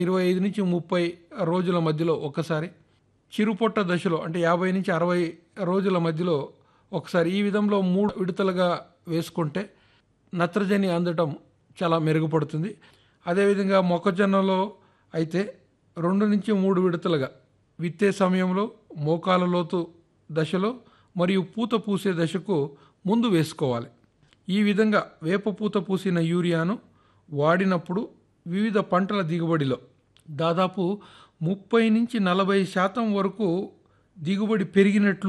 ఇరవై ఐదు నుంచి ముప్పై రోజుల మధ్యలో ఒకసారి చిరుపొట్ట దశలో అంటే యాభై నుంచి అరవై రోజుల మధ్యలో ఒకసారి ఈ విధంలో మూడు విడతలుగా వేసుకుంటే నత్రజని అందటం చాలా మెరుగుపడుతుంది అదేవిధంగా మొక్కజొన్నలో అయితే రెండు నుంచి మూడు విడతలుగా విత్తే సమయంలో మోకాల లోతు దశలో మరియు పూత పూసే దశకు ముందు వేసుకోవాలి ఈ విధంగా వేప పూత పూసిన యూరియాను వాడినప్పుడు వివిధ పంటల దిగుబడిలో దాదాపు ముప్పై నుంచి నలభై శాతం వరకు దిగుబడి పెరిగినట్లు